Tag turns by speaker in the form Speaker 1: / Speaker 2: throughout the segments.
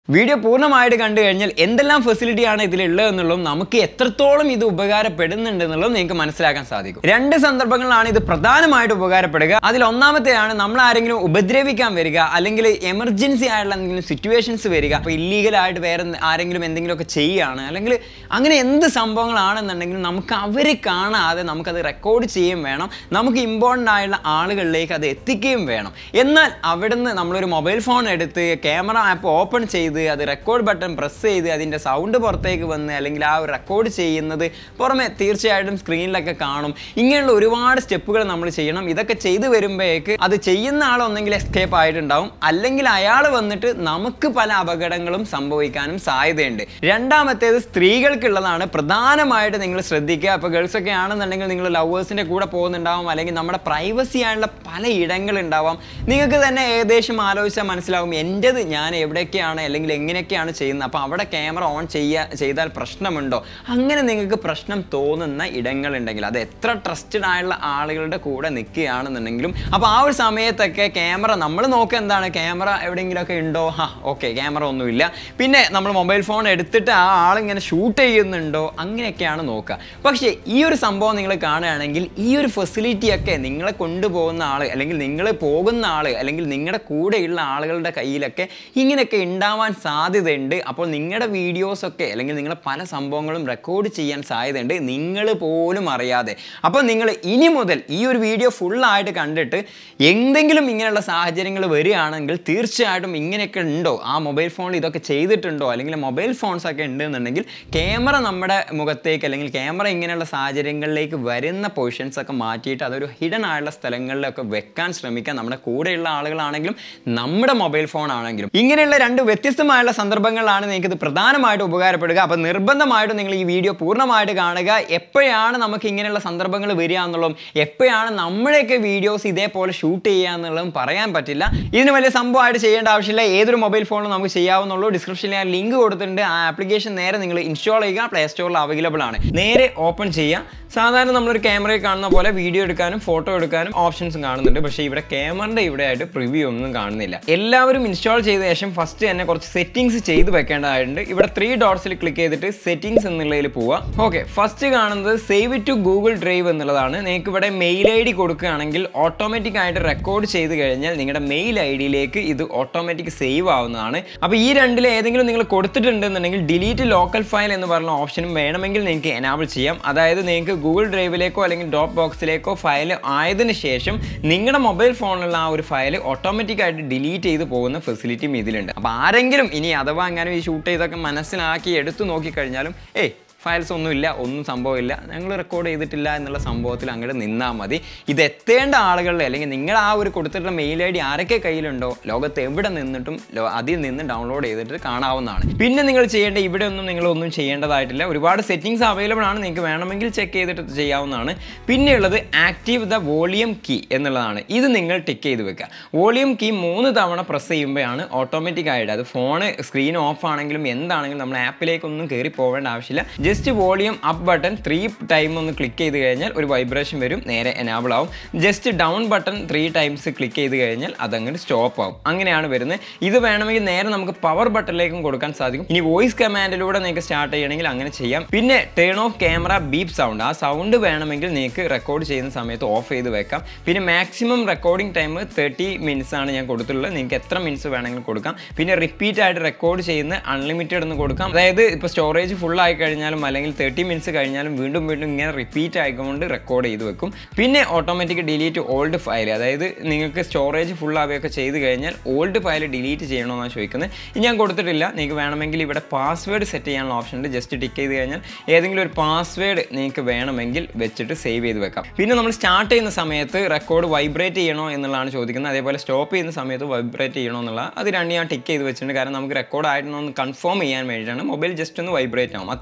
Speaker 1: video പൂർണ്ണമായിട്ട് കണ്ടു കഴിഞ്ഞാൽ എന്തെല്ലാം ഫെസിലിറ്റിയാണ് ഇതിലുള്ളത് എന്നുള്ളതും നമുക്ക് എത്രത്തോളം ഇത് ഉപകാരപ്പെടുന്നുണ്ട് എന്നുള്ളതും നിങ്ങൾക്ക് മനസ്സിലാക്കാൻ സാധിക്കും രണ്ട് സന്ദർഭങ്ങളിലാണ് ഇത് പ്രധാനമായിട്ട് ഉപകാരപ്പെടുക അതിൽ ഒന്നാമത്തെയാണ് നമ്മൾ ആരെങ്കിലും ഉപദ്രവിക്കാൻ വരിക അല്ലെങ്കിൽ എമർജൻസി ആയിട്ടുള്ള എന്തെങ്കിലും സിറ്റുവേഷൻസ് വരിക അപ്പോൾ ഇല്ലീഗലായിട്ട് വേറെ എന്ത് ആരെങ്കിലും എന്തെങ്കിലുമൊക്കെ ചെയ്യുകയാണ് അല്ലെങ്കിൽ അങ്ങനെ എന്ത് സംഭവങ്ങളാണെന്നുണ്ടെങ്കിലും നമുക്ക് അവർ കാണാതെ നമുക്കത് റെക്കോർഡ് ചെയ്യുകയും വേണം നമുക്ക് ഇമ്പോർട്ടൻ്റ് ആയുള്ള ആളുകളിലേക്ക് അത് എത്തിക്കുകയും വേണം എന്നാൽ അവിടുന്ന് നമ്മളൊരു മൊബൈൽ ഫോൺ എടുത്ത് ക്യാമറ ആപ്പ് ഓപ്പൺ ചെയ്ത് അത് റെക്കോർഡ് ബട്ടൺ പ്രസ് ചെയ്ത് അതിൻ്റെ സൗണ്ട് പുറത്തേക്ക് വന്ന് അല്ലെങ്കിൽ ആ ഒരു റെക്കോർഡ് ചെയ്യുന്നത് പുറമെ തീർച്ചയായിട്ടും സ്ക്രീനിലൊക്കെ കാണും ഇങ്ങനെയുള്ള ഒരുപാട് സ്റ്റെപ്പുകൾ നമ്മൾ ചെയ്യണം ഇതൊക്കെ ചെയ്തു വരുമ്പോഴേക്ക് അത് ചെയ്യുന്ന ആൾ ഒന്നെങ്കിൽ എസ്കേപ്പ് ആയിട്ടുണ്ടാവും അല്ലെങ്കിൽ അയാൾ വന്നിട്ട് നമുക്ക് പല അപകടങ്ങളും സംഭവിക്കാനും സാധ്യതയുണ്ട് രണ്ടാമത്തേത് സ്ത്രീകൾക്കുള്ളതാണ് പ്രധാനമായിട്ട് നിങ്ങൾ ശ്രദ്ധിക്കുക അപ്പോൾ ഗേൾസ് ഒക്കെ ആണെന്നുണ്ടെങ്കിൽ നിങ്ങൾ ലവേഴ്സിൻ്റെ കൂടെ പോകുന്നുണ്ടാവും അല്ലെങ്കിൽ നമ്മുടെ പ്രൈവസി ആയുള്ള പല ഇടങ്ങളുണ്ടാവാം നിങ്ങൾക്ക് തന്നെ ഏകദേശം ആലോചിച്ചാൽ മനസ്സിലാവും എൻ്റെത് ഞാൻ എവിടെയൊക്കെയാണ് അല്ലെങ്കിൽ എങ്ങനെയൊക്കെയാണ് ചെയ്യുന്നത് അപ്പോൾ അവിടെ ക്യാമറ ഓൺ ചെയ്യുക ചെയ്താൽ പ്രശ്നമുണ്ടോ അങ്ങനെ നിങ്ങൾക്ക് പ്രശ്നം തോന്നുന്ന ഇടങ്ങളുണ്ടെങ്കിൽ അത് എത്ര ട്രസ്റ്റഡ് ആയുള്ള ആളുകളുടെ കൂടെ നിൽക്കുകയാണെന്നുണ്ടെങ്കിലും അപ്പോൾ ആ ഒരു സമയത്തൊക്കെ ക്യാമറ നമ്മൾ നോക്കുക എന്താണ് ക്യാമറ എവിടെയെങ്കിലുമൊക്കെ ഉണ്ടോ ഹാ ഓക്കെ ക്യാമറ ഒന്നുമില്ല പിന്നെ നമ്മൾ മൊബൈൽ ഫോൺ എടുത്തിട്ട് ആ ആളിങ്ങനെ ഷൂട്ട് ചെയ്യുന്നുണ്ടോ അങ്ങനെയൊക്കെയാണ് നോക്കുക പക്ഷേ ഈ ഒരു സംഭവം നിങ്ങൾ കാണുകയാണെങ്കിൽ ഈ ഒരു ഫെസിലിറ്റിയൊക്കെ നിങ്ങളെ കൊണ്ടുപോകുന്ന ആൾ അല്ലെങ്കിൽ നിങ്ങൾ പോകുന്ന ആൾ അല്ലെങ്കിൽ നിങ്ങളുടെ കൂടെയുള്ള ആളുകളുടെ കയ്യിലൊക്കെ ഇങ്ങനെയൊക്കെ ഉണ്ടാവാൻ സാധ്യതയുണ്ട് അപ്പോൾ നിങ്ങളുടെ വീഡിയോസൊക്കെ അല്ലെങ്കിൽ നിങ്ങളുടെ പല സംഭവങ്ങളും റെക്കോർഡ് ചെയ്യാൻ സാധ്യതയുണ്ട് നിങ്ങൾ പോലും അറിയാതെ അപ്പോൾ നിങ്ങൾ ഇനി മുതൽ ഈ ഒരു വീഡിയോ ഫുള്ളായിട്ട് കണ്ടിട്ട് എന്തെങ്കിലും ഇങ്ങനെയുള്ള സാഹചര്യങ്ങൾ വരികയാണെങ്കിൽ തീർച്ചയായിട്ടും ഇങ്ങനെയൊക്കെ ഉണ്ടോ ആ മൊബൈൽ ഫോണിൽ ഇതൊക്കെ ചെയ്തിട്ടുണ്ടോ അല്ലെങ്കിൽ മൊബൈൽ ഫോൺസ് ഒക്കെ ഉണ്ടെന്നുണ്ടെങ്കിൽ ക്യാമറ നമ്മുടെ മുഖത്തേക്ക് അല്ലെങ്കിൽ ക്യാമറ ഇങ്ങനെയുള്ള സാഹചര്യങ്ങളിലേക്ക് വരുന്ന പൊസിഷൻസ് ഒക്കെ മാറ്റിയിട്ട് അതൊരു ഹിഡൻ ആയുള്ള സ്ഥലങ്ങളിലൊക്കെ വെക്കാൻ ശ്രമിക്കുക നമ്മുടെ കൂടെയുള്ള ആളുകളാണെങ്കിലും നമ്മുടെ മൊബൈൽ ഫോൺ ആണെങ്കിലും ഇങ്ങനെയുള്ള രണ്ട് വ്യത്യസ്തമായുള്ള സന്ദർഭങ്ങളിലാണ് നിങ്ങൾക്ക് ഇത് പ്രധാനമായിട്ട് ഉപകാരപ്പെടുക അപ്പോൾ നിർബന്ധമായിട്ടും നിങ്ങൾ ഈ വീഡിയോ പൂർണ്ണമായിട്ട് കാണുക എപ്പോഴാണ് നമുക്ക് ഇങ്ങനെയുള്ള സന്ദർഭങ്ങൾ വരിക എന്നുള്ളതും എപ്പോഴാണ് നമ്മുടെയൊക്കെ വീഡിയോസ് ഇതേപോലെ ഷൂട്ട് ചെയ്യുക എന്നുള്ളതും പറയാൻ പറ്റില്ല ഇതിന് വലിയ സംഭവമായിട്ട് ചെയ്യേണ്ട ആവശ്യമില്ല ഏതൊരു മൊബൈൽ ഫോണിലും നമുക്ക് ചെയ്യാവുന്നുള്ളൂ ഡിസ്ക്രിപ്ഷനിൽ ഞാൻ ലിങ്ക് കൊടുത്തിട്ടുണ്ട് ആ ആപ്ലിക്കേഷൻ നേരെ നിങ്ങൾ ഇൻസ്റ്റാൾ ചെയ്യുക പ്ലേ സ്റ്റോറിൽ അവൈലബിൾ ആണ് നേരെ ഓപ്പൺ ചെയ്യുക സാധാരണ നമ്മളൊരു ക്യാമറയിൽ കാണുന്ന പോലെ വീഡിയോ എടുക്കാനും ഫോട്ടോ എടുക്കാനും ഓപ്ഷൻസും കാണുന്നുണ്ട് പക്ഷേ ഇവിടെ ക്യാമറയുടെ ഇവിടെ ആയിട്ട് പ്രിവ്യൂ ഒന്നും കാണുന്നില്ല എല്ലാവരും ഇൻസ്റ്റാൾ ചെയ്ത ശേഷം ഫസ്റ്റ് തന്നെ കുറച്ച് സെറ്റിംഗ്സ് ചെയ്ത് വെക്കേണ്ടതായിട്ടുണ്ട് ഇവിടെ ത്രീ ഡോട്ട്സിൽ ക്ലിക്ക് ചെയ്തിട്ട് സെറ്റിംഗ്സ് എന്നുള്ളതിൽ പോവാം ഓക്കെ ഫസ്റ്റ് കാണുന്നത് സേവ് ടു ഗൂഗിൾ ഡ്രൈവ് എന്നുള്ളതാണ് നിങ്ങൾക്ക് ഇവിടെ മെയിൽ ഐ ഡി കൊടുക്കുകയാണെങ്കിൽ ഓട്ടോമാറ്റിക് ആയിട്ട് റെക്കോർഡ് ചെയ്ത് കഴിഞ്ഞാൽ നിങ്ങളുടെ മെയിൽ ഐ ഡിയിലേക്ക് ഇത് ഓട്ടോമാറ്റിക് സേവ് ആവുന്നതാണ് അപ്പോൾ ഈ രണ്ടിൽ ഏതെങ്കിലും നിങ്ങൾ കൊടുത്തിട്ടുണ്ടെന്നുണ്ടെങ്കിൽ ഡിലീറ്റ് ലോക്കൽ ഫയൽ എന്ന് പറഞ്ഞ ഓപ്ഷനും വേണമെങ്കിൽ നിങ്ങൾക്ക് എനാബിൾ ചെയ്യാം അതായത് നിങ്ങൾക്ക് ഗൂഗിൾ ഡ്രൈവിലേക്കോ അല്ലെങ്കിൽ ഡ്രോപ്പ് ബോക്സിലേക്കോ ഫയൽ ആയതിനു ശേഷം നിങ്ങളുടെ മൊബൈൽ ഫോണിലുള്ള ആ ഒരു ഫയൽ ഓട്ടോമാറ്റിക് ആയിട്ട് ഡിലീറ്റ് ചെയ്ത് പോകുന്ന ഫെസിലിറ്റിയും ഇതിലുണ്ട് അപ്പോൾ ആരെങ്കിലും ഇനി അഥവാ എങ്ങനെ ഈ ഷൂട്ട് ചെയ്തൊക്കെ മനസ്സിലാക്കി എടുത്തു നോക്കിക്കഴിഞ്ഞാലും ഏയ് ഫയൽസ് ഒന്നുമില്ല ഒന്നും സംഭവമില്ല ഞങ്ങൾ റെക്കോർഡ് ചെയ്തിട്ടില്ല എന്നുള്ള സംഭവത്തിൽ അങ്ങോട്ട് നിന്നാൽ മതി ഇത് എത്തേണ്ട ആളുകളിൽ അല്ലെങ്കിൽ നിങ്ങൾ ആ ഒരു കൊടുത്തിട്ടുള്ള മെയിൽ ഐ ഡി ആരൊക്കെ കയ്യിലുണ്ടോ ലോകത്ത് എവിടെ നിന്നിട്ടും ലോ- അതിൽ നിന്ന് ഡൗൺലോഡ് ചെയ്തിട്ട് കാണാവുന്നതാണ് പിന്നെ നിങ്ങൾ ചെയ്യേണ്ട ഇവിടെ ഒന്നും നിങ്ങൾ ഒന്നും ചെയ്യേണ്ടതായിട്ടില്ല ഒരുപാട് സെറ്റിംഗ്സ് അവൈലബിൾ ആണ് നിങ്ങൾക്ക് വേണമെങ്കിൽ ചെക്ക് ചെയ്തിട്ട് ചെയ്യാവുന്നതാണ് പിന്നെയുള്ളത് ആക്റ്റീവ് ദ വോളിയം കീ എന്നുള്ളതാണ് ഇത് നിങ്ങൾ ടിക്ക് ചെയ്ത് വെക്കുക വോളിയം കീ മൂന്ന് തവണ പ്രസ് ചെയ്യുമ്പോഴാണ് ഓട്ടോമാറ്റിക് ആയിട്ട് അത് ഫോൺ സ്ക്രീൻ ഓഫ് ആണെങ്കിലും എന്താണെങ്കിലും നമ്മൾ ആപ്പിലേക്കൊന്നും കയറി പോവേണ്ട ആവശ്യമില്ല just volume up button three time ഒന്ന് ക്ലിക്ക് ചെയ്ത് കഴിഞ്ഞാൽ ഒരു വൈബ്രേഷൻ വരും നേരെ എനാബിൾ ആവും just down button three times click ചെയ്ത് കഴിഞ്ഞാൽ അതങ്ങോട്ട് സ്റ്റോപ്പ് ആവും അങ്ങനെയാണ് വരുന്നത് ഇത് വേണമെങ്കിൽ നേരെ നമുക്ക് പവർ ബട്ടണിലേക്കും കൊടുക്കാൻ സാധിക്കും ഇനി വോയിസ് കമാൻഡിലൂടെ നിങ്ങൾക്ക് സ്റ്റാർട്ട് ചെയ്യണമെങ്കിൽ അങ്ങനെ ചെയ്യാം പിന്നെ turn off camera beep sound ആ സൗണ്ട് വേണമെങ്കിൽ നിങ്ങൾക്ക് റെക്കോർഡ് ചെയ്യുന്ന സമയത്ത് ഓഫ് ചെയ്ത് വെക്കാം പിന്നെ maximum recording time thirty minutes ആണ് ഞാൻ കൊടുത്തിട്ടുള്ളത് നിങ്ങൾക്ക് എത്ര മിനിറ്റ്സ് വേണമെങ്കിലും കൊടുക്കാം പിന്നെ റിപ്പീറ്റ് ആയിട്ട് റെക്കോർഡ് ചെയ്യുന്ന അൺലിമിറ്റഡ് എന്ന് കൊടുക്കാം അതായത് ഇപ്പോൾ സ്റ്റോറേജ് ഫുൾ ആയി കഴിഞ്ഞാലും അല്ലെങ്കിൽ തേർട്ടി മിനിറ്റ്സ് കഴിഞ്ഞാലും വീണ്ടും വീണ്ടും ഇങ്ങനെ റിപ്പീറ്റ് ആയിക്കൊണ്ട് റെക്കോർഡ് ചെയ്ത് വെക്കും പിന്നെ ഓട്ടോമാറ്റിക് ഡിലീറ്റ് ഓൾഡ് ഫയൽ അതായത് നിങ്ങൾക്ക് സ്റ്റോറേജ് ഫുൾ ആവുകയൊക്കെ ചെയ്ത് കഴിഞ്ഞാൽ ഓൾഡ് ഫയൽ ഡിലീറ്റ് ചെയ്യണമെന്നാണ് ചോദിക്കുന്നത് ഇത് ഞാൻ കൊടുത്തിട്ടില്ല നിങ്ങൾക്ക് വേണമെങ്കിൽ ഇവിടെ പാസ്വേഡ് സെറ്റ് ചെയ്യാനുള്ള ഓപ്ഷൻ ഉണ്ട് ജസ്റ്റ് ടിക്ക് ചെയ്ത് കഴിഞ്ഞാൽ ഏതെങ്കിലും ഒരു പാസ്വേഡ് നിങ്ങൾക്ക് വേണമെങ്കിൽ വെച്ചിട്ട് സേവ് ചെയ്ത് വെക്കാം പിന്നെ നമ്മൾ സ്റ്റാർട്ട് ചെയ്യുന്ന സമയത്ത് റെക്കോർഡ് വൈബ്രേറ്റ് ചെയ്യണോ എന്നുള്ളതാണ് ചോദിക്കുന്നത് അതേപോലെ സ്റ്റോപ്പ് ചെയ്യുന്ന സമയത്ത് വൈബ്രേറ്റ് ചെയ്യണോ എന്നുള്ള അത് രണ്ട് ഞാൻ ടിക്ക് ചെയ്ത് വെച്ചിട്ടുണ്ട് കാരണം നമുക്ക് റെക്കോർഡ് ആയിട്ടോ ഒന്ന് കൺഫേം ചെയ്യാൻ വേണ്ടിയിട്ടാണ് മൊബൈൽ ജസ്റ്റ് ഒന്ന് വൈബ്രേറ്റ് ആവും അത്ര മാത്രമേ ഉള്ളൂ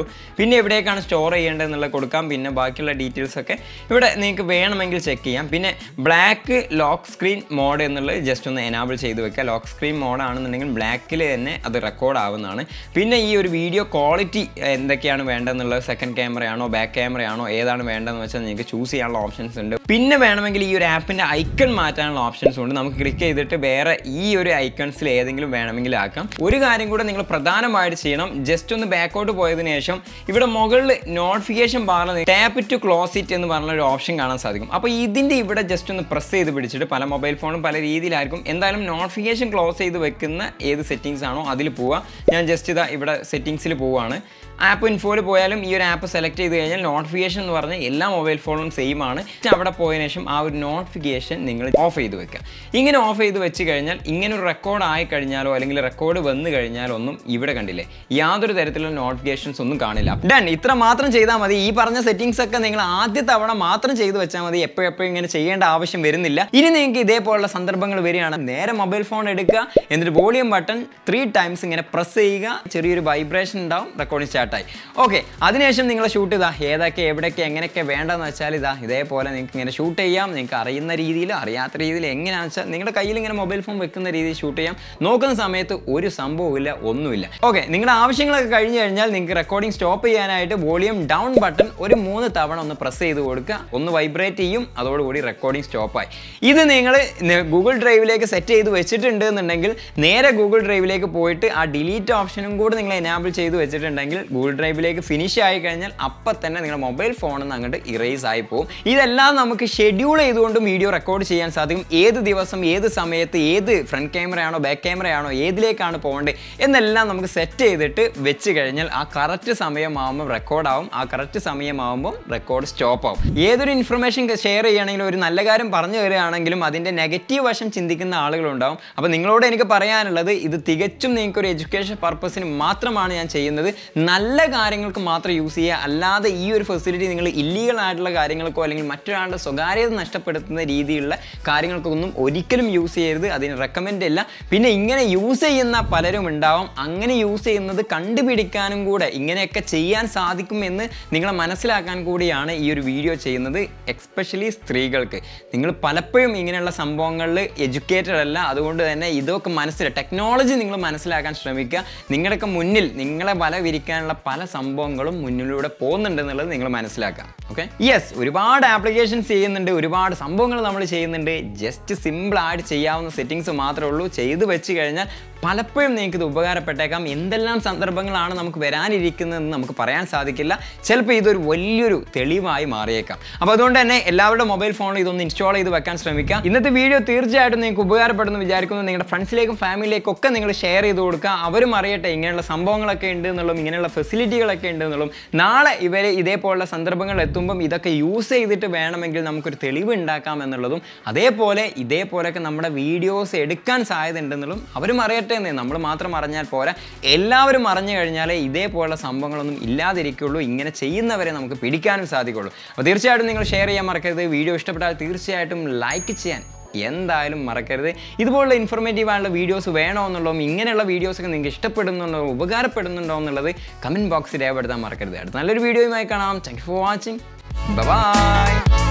Speaker 1: ഉള്ളൂ പിന്നെ എവിടേക്കാണ് സ്റ്റോർ ചെയ്യേണ്ടത് എന്നുള്ളത് കൊടുക്കാം പിന്നെ ബാക്കിയുള്ള ഡീറ്റെയിൽസ് ഒക്കെ ഇവിടെ നിങ്ങൾക്ക് വേണമെങ്കിൽ ചെക്ക് ചെയ്യാം പിന്നെ ബ്ലാക്ക് ലോക്ക് സ്ക്രീൻ മോഡ് എന്നുള്ളത് ജസ്റ്റ് ഒന്ന് എനാബിൾ ചെയ്ത് വെക്കുക ലോക്ക് സ്ക്രീൻ മോഡാണെന്നുണ്ടെങ്കിൽ ബ്ലാക്കിൽ തന്നെ അത് റെക്കോർഡ് ആവുന്നതാണ് പിന്നെ ഈ ഒരു വീഡിയോ ക്വാളിറ്റി എന്തൊക്കെയാണ് വേണ്ടതെന്നുള്ളത് സെക്കൻഡ് ക്യാമറയാണോ ബാക്ക് ക്യാമറയാണോ ഏതാണ് വേണ്ടതെന്ന് വെച്ചാൽ നിങ്ങൾക്ക് ചൂസ് ചെയ്യാനുള്ള ഓപ്ഷൻസ് ഉണ്ട് പിന്നെ വേണമെങ്കിൽ ഈ ഒരു ആപ്പിൻ്റെ ഐക്കൺ മാറ്റാനുള്ള ഓപ്ഷൻസ് ഉണ്ട് നമുക്ക് ക്ലിക്ക് ചെയ്തിട്ട് വേറെ ഈ ഒരു ഐക്കൺസിൽ ഏതെങ്കിലും വേണമെങ്കിൽ ആക്കാം ഒരു കാര്യം കൂടെ നിങ്ങൾ പ്രധാനമായിട്ട് ചെയ്യണം ജസ്റ്റ് ഒന്ന് ബാക്കോട്ട് പോയതിനു ശേഷം ഇവിടെ മുകളിൽ നോട്ടിഫിക്കേഷൻ ബാറിൽ ടാപ്പ് ടു ക്ലോസ് ഇറ്റ് എന്ന് പറഞ്ഞ ഒരു ഓപ്ഷൻ കാണാൻ സാധിക്കും അപ്പോൾ ഇതിൻ്റെ ഇവിടെ ജസ്റ്റ് ഒന്ന് പ്രസ് ചെയ്ത് പിടിച്ചിട്ട് പല മൊബൈൽ ഫോണും പല രീതിയിലായിരിക്കും എന്തായാലും നോട്ടിഫിക്കേഷൻ ക്ലോസ് ചെയ്ത് വെക്കുന്ന ഏത് സെറ്റിങ്സ് ആണോ അതിൽ പോവുക ഞാൻ ജസ്റ്റ് ഇതാ ഇവിടെ സെറ്റിങ്സിൽ പോവുകയാണ് ആപ്പ് ഇൻഫോയിൽ പോയാലും ഈ ഒരു ആപ്പ് സെലക്ട് ചെയ്ത് കഴിഞ്ഞാൽ നോട്ടിഫിക്കേഷൻ എന്ന് പറഞ്ഞാൽ എല്ലാ മൊബൈൽ ഫോണും സെയിം ആണ് അവിടെ പോയതിനു ശേഷം ആ ഒരു നോട്ടിഫിക്കേഷൻ നിങ്ങൾ ഓഫ് ചെയ്ത് വെക്കുക ഇങ്ങനെ ഓഫ് ചെയ്ത് വെച്ച് കഴിഞ്ഞാൽ ഇങ്ങനെ ഒരു റെക്കോർഡ് ആയി കഴിഞ്ഞാലോ അല്ലെങ്കിൽ റെക്കോർഡ് വന്നു കഴിഞ്ഞാലോ ഒന്നും ഇവിടെ കണ്ടില്ലേ യാതൊരു തരത്തിലുള്ള നോട്ടിഫിക്കേഷൻസ് ഒന്നും കാണില്ല ഡൺ ഇത്ര മാത്രം ചെയ്താൽ മതി ഈ പറഞ്ഞ സെറ്റിങ്സ് ഒക്കെ നിങ്ങൾ ആദ്യ തവണ മാത്രം ചെയ്ത് വെച്ചാൽ മതി എപ്പോഴെപ്പോഴും ഇങ്ങനെ ചെയ്യേണ്ട ആവശ്യം വരുന്നില്ല ഇനി നിങ്ങൾക്ക് ഇതേപോലുള്ള സന്ദർഭങ്ങൾ വരികയാണ് നേരെ മൊബൈൽ ഫോൺ എടുക്കുക എന്നിട്ട് വോളിയം ബട്ടൺ ത്രീ ടൈംസ് ഇങ്ങനെ പ്രസ് ചെയ്യുക ചെറിയൊരു വൈബ്രേഷൻ ഉണ്ടാവും റെക്കോർഡിംഗ് സ്റ്റാർട്ടായി ഓക്കെ അതിനുശേഷം നിങ്ങൾ ഷൂട്ട് ചെയ്താൽ ഏതൊക്കെ എവിടെയൊക്കെ എങ്ങനെയൊക്കെ വേണ്ടതെന്ന് വെച്ചാൽ ഇതാ ഇതേപോലെ നിങ്ങൾക്ക് ഇങ്ങനെ ഷൂട്ട് ചെയ്യാം നിങ്ങൾക്ക് അറിയുന്ന രീതിയിൽ അറിയാത്ത രീതിയിൽ എങ്ങനെയാണെന്ന് വെച്ചാൽ നിങ്ങളുടെ കയ്യിൽ ഇങ്ങനെ മൊബൈൽ ഫോൺ വെക്കുന്ന രീതിയിൽ ഷൂട്ട് ചെയ്യാം നോക്കുന്ന സമയത്ത് ഒരു സംഭവമില്ല ഒന്നുമില്ല ഓക്കെ നിങ്ങളുടെ ആവശ്യങ്ങളൊക്കെ കഴിഞ്ഞ് കഴിഞ്ഞാൽ നിങ്ങൾക്ക് റെക്കോർഡിംഗ് സ്റ്റോപ്പ് ചെയ്യാനായിട്ട് വോളിയം ഡൗൺ ബട്ടൺ ഒരു മൂന്ന് തവണ ഒന്ന് പ്രസ് ചെയ്ത് കൊടുക്കുക ഒന്ന് വൈബ്രേറ്റ് ചെയ്യും അതോടുകൂടി റെക്കോർഡിംഗ് സ്റ്റോപ്പായി ഇത് നിങ്ങൾ ഗൂഗിൾ ഡ്രൈവിലേക്ക് സെറ്റ് ചെയ്ത് വെച്ചിട്ടുണ്ട് എന്നുണ്ടെങ്കിൽ നേരെ ഗൂഗിൾ ഡ്രൈവിലേക്ക് പോയിട്ട് ആ ഡിലീറ്റ് ഓപ്ഷനും കൂടെ നിങ്ങൾ എനാബിൾ ചെയ്ത് വെച്ചിട്ടുണ്ടെങ്കിൽ ഗൂഗിൾ ഡ്രൈവിലേക്ക് ഫിനിഷ് ആയി കഴിഞ്ഞാൽ അപ്പം തന്നെ നിങ്ങളുടെ മൊബൈൽ ഫോണിൽ നിന്ന് അങ്ങോട്ട് ഇറേസ് ആയി പോകും ഇതെല്ലാം നമുക്ക് ഷെഡ്യൂൾ ചെയ്തുകൊണ്ടും വീഡിയോ റെക്കോർഡ് ചെയ്യാൻ സാധിക്കും ഏത് ദിവസം ഏത് സമയത്ത് ഏത് ഫ്രണ്ട് ക്യാമറയാണോ ബാക്ക് ക്യാമറയാണോ ഏതിലേക്കാണ് പോകേണ്ടത് എന്നെല്ലാം നമുക്ക് സെറ്റ് ചെയ്തിട്ട് വെച്ച് കഴിഞ്ഞാൽ ആ കറക്റ്റ് സമയമാകുമ്പോൾ റെക്കോർഡാവും ആ കറക്റ്റ് സമയമാകുമ്പോൾ റെക്കോർഡ് സ്റ്റോപ്പ് ആവും ഏതൊരു ഇൻഫർമേഷൻ ഷെയർ ചെയ്യുകയാണെങ്കിലും ഒരു നല്ല കാര്യം പറഞ്ഞു തരികയാണെങ്കിലും അതിൻ്റെ നെഗറ്റീവ് വശം ചിന്തിക്കുന്ന ആളുകളുണ്ടാവും അപ്പോൾ നിങ്ങളോട് എനിക്ക് പറയാനുള്ളത് ഇത് തികച്ചും നിങ്ങൾക്ക് ഒരു എഡ്യൂക്കേഷൻ പർപ്പസിന് മാത്രമാണ് ഞാൻ ചെയ്യുന്നത് നല്ല കാര്യങ്ങൾക്ക് മാത്രം യൂസ് ചെയ്യുക അല്ലാതെ ഈ ഒരു ഫെസിലിറ്റി നിങ്ങൾ ഇല്ലീഗൽ ആയിട്ടുള്ള കാര്യങ്ങൾക്കോ അല്ലെങ്കിൽ മറ്റൊരാളുടെ സ്വകാര്യത നഷ്ടപ്പെടുത്തുന്ന രീതിയിലുള്ള കാര്യങ്ങൾക്കൊന്നും ഒരിക്കലും യൂസ് ചെയ്യരുത് അതിന് റെക്കമെൻഡ് അല്ല പിന്നെ ഇങ്ങനെ യൂസ് ചെയ്യുന്ന പലരും ഉണ്ടാവും അങ്ങനെ യൂസ് ചെയ്യുന്നത് കണ്ടുപിടിക്കാനും കൂടെ ഇങ്ങനെയൊക്കെ ചെയ്യാൻ സാധിക്കും എന്ന് നിങ്ങളെ മനസ്സിലാക്കാൻ കൂടിയാണ് ഈ ഒരു വീഡിയോ ചെയ്യുന്നത് എക്സ്പെഷ്യലി സ്ത്രീകൾക്ക് നിങ്ങൾ പലപ്പോഴും ഇങ്ങനെയുള്ള സംഭവങ്ങളിൽ എഡ്യൂക്കേറ്റഡ് അല്ല അതുകൊണ്ട് തന്നെ ഇതൊക്കെ മനസ്സിൽ ടെക്നോളജി നിങ്ങൾ മനസ്സിലാക്കാൻ ശ്രമിക്കുക നിങ്ങളുടെയൊക്കെ മുന്നിൽ നിങ്ങളെ വല വിരിക്കാനുള്ള പല സംഭവങ്ങളും മുന്നിലൂടെ പോകുന്നുണ്ട് എന്നുള്ളത് നിങ്ങൾ മനസ്സിലാക്കുക ഓക്കെ യെസ് ഒരുപാട് ആപ്ലിക്കേഷൻസ് ചെയ്യുന്നുണ്ട് ഒരുപാട് സംഭവങ്ങൾ നമ്മൾ ചെയ്യുന്നുണ്ട് ജസ്റ്റ് സിമ്പിൾ ആയിട്ട് ചെയ്യാവുന്ന സെറ്റിങ്സ് മാത്രമേ ഉള്ളൂ ചെയ്ത് വെച്ച് കഴിഞ്ഞാൽ പലപ്പോഴും നിങ്ങൾക്ക് ഇത് ഉപകാരപ്പെട്ടേക്കാം എന്തെല്ലാം സന്ദർഭങ്ങളാണ് നമുക്ക് വരാനിരിക്കുന്നതെന്ന് നമുക്ക് പറയാൻ സാധിക്കില്ല ചിലപ്പോൾ ഇതൊരു വലിയൊരു തെളിവായി മാറിയേക്കാം അപ്പോൾ അതുകൊണ്ട് തന്നെ എല്ലാവരുടെ മൊബൈൽ ഫോണിൽ ഇതൊന്ന് ഇൻസ്റ്റാൾ ചെയ്ത് വെക്കാൻ ശ്രമിക്കുക ഇന്നത്തെ വീഡിയോ തീർച്ചയായിട്ടും നിങ്ങൾക്ക് ഉപകാരപ്പെടുന്നു വിചാരിക്കുന്നു നിങ്ങളുടെ ഫ്രണ്ട്സിലേക്കും ഫാമിലിയിലേക്കും ഒക്കെ നിങ്ങൾ ഷെയർ ചെയ്ത് കൊടുക്കുക അവരും അറിയട്ടെ ഇങ്ങനെയുള്ള സംഭവങ്ങളൊക്കെ ഉണ്ട് എന്നുള്ളതും ഇങ്ങനെയുള്ള ഫെസിലിറ്റികളൊക്കെ ഉണ്ട് എന്നുള്ളതും നാളെ ഇവർ ഇതേപോലുള്ള സന്ദർഭങ്ങൾ എത്തുമ്പം ഇതൊക്കെ യൂസ് ചെയ്തിട്ട് വേണമെങ്കിൽ നമുക്കൊരു തെളിവ് ഉണ്ടാക്കാം എന്നുള്ളതും അതേപോലെ ഇതേപോലെയൊക്കെ നമ്മുടെ വീഡിയോസ് എടുക്കാൻ സാധ്യത ഉണ്ടെന്നുള്ളതും അവരും അറിയട്ടെ എന്ന് നമ്മൾ മാത്രം അറിഞ്ഞാൽ പോരാ എല്ലാവരും അറിഞ്ഞു കഴിഞ്ഞാലേ ഇതേപോലുള്ള സംഭവങ്ങളൊന്നും ഇല്ലാതിരിക്കുള്ളൂ ഇങ്ങനെ ചെയ്യുന്നവരെ നമുക്ക് പിടിക്കാനും സാധിക്കുള്ളൂ അപ്പോൾ തീർച്ചയായിട്ടും നിങ്ങൾ ഷെയർ ചെയ്യാൻ മറക്കരുത് വീഡിയോ ഇഷ്ടപ്പെട്ടാൽ തീർച്ചയായിട്ടും ലൈക്ക് ചെയ്യാൻ എന്തായാലും മറക്കരുത് ഇതുപോലുള്ള ഇൻഫോർമേറ്റീവ് ആയിട്ടുള്ള വീഡിയോസ് വേണോ എന്നുള്ളതും ഇങ്ങനെയുള്ള വീഡിയോസൊക്കെ നിങ്ങൾക്ക് ഇഷ്ടപ്പെടുന്നുണ്ടോ ഉപകാരപ്പെടുന്നുണ്ടോ എന്നുള്ളത് കമൻറ്റ് ബോക്സിൽ രേഖപ്പെടുത്താൻ മറക്കരുത് അടുത്ത നല്ലൊരു വീഡിയോയുമായി കാണാം താങ്ക് ഫോർ വാച്ചിങ് ബൈ